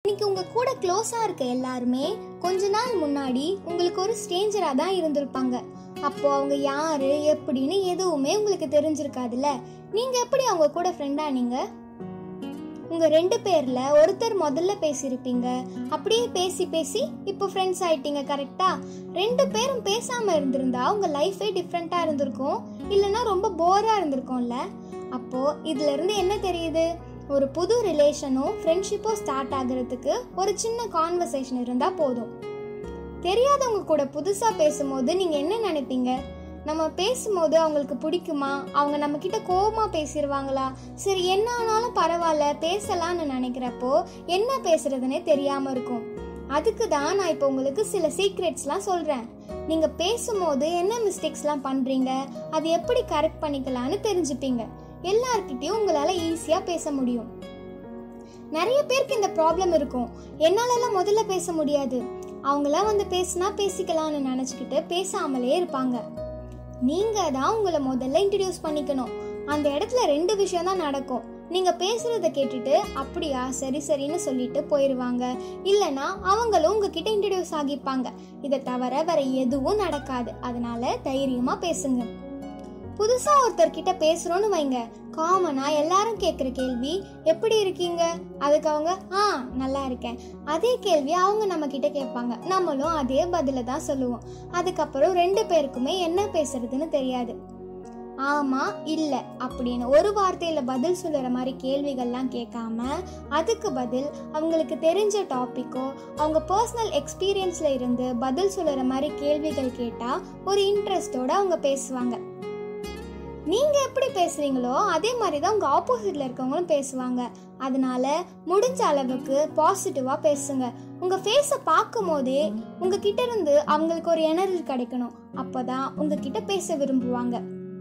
இன்னைக்கு உங்க கூட க்ளோஸா இருக்க எல்லாருமே கொஞ்ச நாள் முன்னாடி உங்களுக்கு ஒரு ஸ்ட்ரேஞ்சரா தான் இருந்திருப்பாங்க அப்போ அவங்க யாரு எப்படின்னு எதுவுமே உங்களுக்கு தெரிஞ்சிருக்காதுல்ல நீங்க எப்படி அவங்க கூட ஃப்ரெண்டா நீங்க உங்க ரெண்டு பேர்ல ஒருத்தர் முதல்ல பேசியிருப்பீங்க அப்படியே பேசி பேசி இப்போ ஃப்ரெண்ட்ஸ் ஆயிட்டீங்க கரெக்டா ரெண்டு பேரும் பேசாம இருந்திருந்தா உங்க லைஃபே டிஃப்ரெண்டா இருந்திருக்கும் இல்லைன்னா ரொம்ப போரா இருந்திருக்கும்ல அப்போ இதுல இருந்து என்ன தெரியுது ஒரு புது ரிலேஷனும் ஃப்ரெண்ட்ஷிப்பும் ஸ்டார்ட் ஆகுறதுக்கு ஒரு சின்ன கான்வர்சேஷன் இருந்தா போதும் தெரியாதவங்க கூட புதுசா பேசும்போது நீங்க என்ன நினைப்பீங்க நம்ம பேசும்போது அவங்களுக்கு பிடிக்குமா அவங்க நம்ம கிட்ட கோவமா பேசிடுவாங்களா சரி என்ன ஆனாலும் பரவாயில்ல பேசலாம்னு நினைக்கிறப்போ என்ன பேசுறதுனே தெரியாம இருக்கும் அதுக்கு தான் நான் இப்போ உங்களுக்கு சில சீக்ரெட்ஸ்லாம் சொல்றேன் நீங்க பேசும்போது என்ன மிஸ்டேக்ஸ்லாம் பண்றீங்க அது எப்படி கரெக்ட் பண்ணிக்கலாம்னு தெரிஞ்சுப்பீங்க எல்லார்கிட்டயும் உங்களால ஈஸியா பேச முடியும் நிறைய பேருக்கு இந்த ப்ராப்ளம் இருக்கும் என்னாலலாம் முதல்ல பேச முடியாது அவங்களாம் வந்து பேசினா பேசிக்கலாம்னு நினச்சிக்கிட்டு பேசாமலே இருப்பாங்க நீங்க தான் உங்களை முதல்ல இன்ட்ரடியூஸ் பண்ணிக்கணும் அந்த இடத்துல ரெண்டு விஷயம் தான் நடக்கும் நீங்க பேசுறத கேட்டுட்டு அப்படியா சரி சரின்னு சொல்லிட்டு போயிடுவாங்க இல்லனா அவங்களும் உங்ககிட்ட இன்ட்ரடியூஸ் ஆகிப்பாங்க இதை தவிர வேற எதுவும் நடக்காது அதனால தைரியமா பேசுங்க புதுசா ஒருத்தர் கிட்ட பேசுறோம்னு வைங்க காமனா எல்லாரும் கேட்குற கேள்வி எப்படி இருக்கீங்க அதுக்கு அவங்க ஆ நல்லா இருக்கேன் அதே கேள்வி அவங்க நம்ம கிட்ட கேட்பாங்க நம்மளும் அதே பதில தான் சொல்லுவோம் அதுக்கப்புறம் ரெண்டு பேருக்குமே என்ன பேசுறதுன்னு தெரியாது ஆமா இல்ல அப்படின்னு ஒரு வார்த்தையில பதில் சொல்லுற மாதிரி கேள்விகள்லாம் கேட்காம அதுக்கு பதில் அவங்களுக்கு தெரிஞ்ச டாபிக்கோ அவங்க பர்சனல் எக்ஸ்பீரியன்ஸ்ல இருந்து பதில் சொல்லுற மாதிரி கேள்விகள் கேட்டா ஒரு இன்ட்ரெஸ்டோட அவங்க பேசுவாங்க நீங்க எப்படி பேசுறீங்களோ அதே மாதிரி தான் உங்க ஆப்போசிட்ல இருக்கவங்களும் பேசுவாங்க அதனால முடிஞ்ச அளவுக்கு பாசிட்டிவா பேசுங்க உங்க ஃபேஸை பார்க்கும் போதே உங்ககிட்ட இருந்து அவங்களுக்கு ஒரு எனர்ஜி கிடைக்கணும் அப்பதான் உங்ககிட்ட பேச விரும்புவாங்க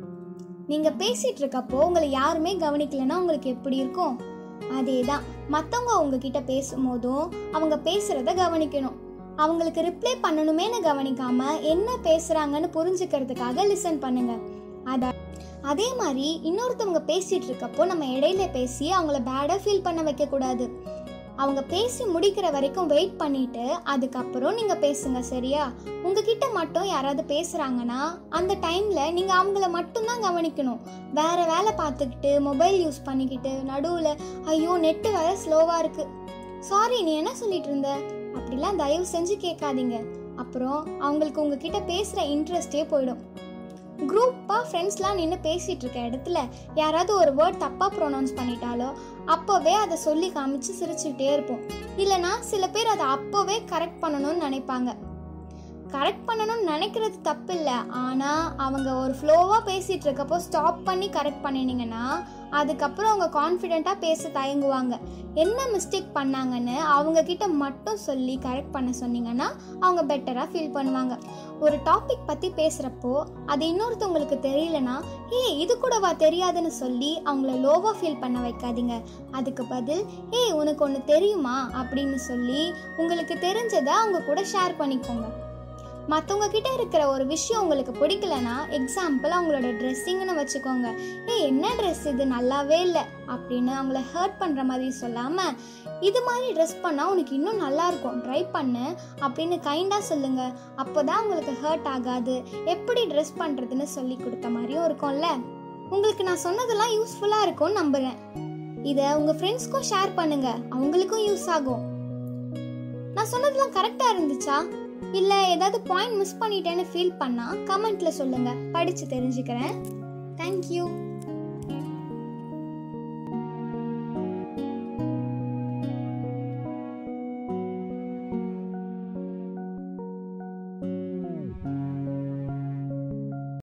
நீங்க பேசிட்டு இருக்கப்போ உங்களை யாருமே கவனிக்கலைன்னா உங்களுக்கு எப்படி இருக்கும் அதே தான் மற்றவங்க உங்ககிட்ட பேசும்போதும் அவங்க பேசுறத கவனிக்கணும் அவங்களுக்கு ரிப்ளை பண்ணணுமேனு கவனிக்காம என்ன பேசுறாங்கன்னு புரிஞ்சுக்கிறதுக்காக லிசன் பண்ணுங்க அத அதே மாதிரி இன்னொருத்தவங்க பேசிட்டு இருக்கப்போ நம்ம இடையில பேசி அவங்கள பேடா ஃபீல் பண்ண வைக்க கூடாது அவங்க பேசி முடிக்கிற வரைக்கும் வெயிட் பண்ணிட்டு அதுக்கப்புறம் நீங்க பேசுங்க சரியா உங்ககிட்ட மட்டும் யாராவது பேசுறாங்கன்னா அந்த டைம்ல நீங்க அவங்கள மட்டும்தான் கவனிக்கணும் வேற வேலை பார்த்துக்கிட்டு மொபைல் யூஸ் பண்ணிக்கிட்டு நடுவுல ஐயோ நெட்டு வேற ஸ்லோவா இருக்கு சாரி நீ என்ன சொல்லிட்டு இருந்த அப்படிலாம் தயவு செஞ்சு கேட்காதீங்க அப்புறம் அவங்களுக்கு உங்ககிட்ட பேசுற இன்ட்ரெஸ்டே போயிடும் குரூப்பாக ஃப்ரெண்ட்ஸ்லாம் நின்று பேசிகிட்டு இருக்க இடத்துல யாராவது ஒரு வேர்ட் தப்பாக ப்ரொனவுன்ஸ் பண்ணிட்டாலோ அப்போவே அதை சொல்லி காமிச்சு சிரிச்சுக்கிட்டே இருப்போம் இல்லைனா சில பேர் அதை அப்போவே கரெக்ட் பண்ணணும்னு நினைப்பாங்க கரெக்ட் பண்ணணும்னு நினைக்கிறது தப்பு இல்லை ஆனால் அவங்க ஒரு ஃப்ளோவாக பேசிகிட்டு இருக்கப்போ ஸ்டாப் பண்ணி கரெக்ட் பண்ணினீங்கன்னா அதுக்கப்புறம் அவங்க கான்ஃபிடெண்ட்டாக பேச தயங்குவாங்க என்ன மிஸ்டேக் பண்ணாங்கன்னு அவங்க கிட்ட மட்டும் சொல்லி கரெக்ட் பண்ண சொன்னீங்கன்னா அவங்க பெட்டராக ஃபீல் பண்ணுவாங்க ஒரு டாபிக் பற்றி பேசுகிறப்போ அது இன்னொருத்தவங்களுக்கு தெரியலனா ஏ இது கூடவா தெரியாதுன்னு சொல்லி அவங்கள லோவாக ஃபீல் பண்ண வைக்காதீங்க அதுக்கு பதில் ஏ உனக்கு ஒன்று தெரியுமா அப்படின்னு சொல்லி உங்களுக்கு தெரிஞ்சதை அவங்க கூட ஷேர் பண்ணிக்கோங்க மற்றவங்க கிட்ட இருக்கிற ஒரு விஷயம் உங்களுக்கு பிடிக்கலனா எக்ஸாம்பிள் அவங்களோட ட்ரெஸ்ஸிங்னு வச்சுக்கோங்க ஏ என்ன ட்ரெஸ் இது நல்லாவே இல்லை அப்படின்னு அவங்கள ஹர்ட் பண்ணுற மாதிரி சொல்லாமல் இது மாதிரி ட்ரெஸ் பண்ணால் உனக்கு இன்னும் நல்லா இருக்கும் ட்ரை பண்ணு அப்படின்னு கைண்டாக சொல்லுங்க அப்போ தான் உங்களுக்கு ஹர்ட் ஆகாது எப்படி ட்ரெஸ் பண்ணுறதுன்னு சொல்லி கொடுத்த மாதிரியும் இருக்கும்ல உங்களுக்கு நான் சொன்னதெல்லாம் யூஸ்ஃபுல்லாக இருக்கும்னு நம்புகிறேன் இதை உங்கள் ஃப்ரெண்ட்ஸ்க்கும் ஷேர் பண்ணுங்க அவங்களுக்கும் யூஸ் ஆகும் நான் சொன்னதெல்லாம் கரெக்டாக இருந்துச்சா இல்லை ஏதாவது பாயிண்ட் மிஸ் பண்ணிட்டேன்னு ஃபீல் பண்ணால் கமெண்ட்டில் சொல்லுங்கள் படித்து தெரிஞ்சுக்கிறேன் தேங்க்யூ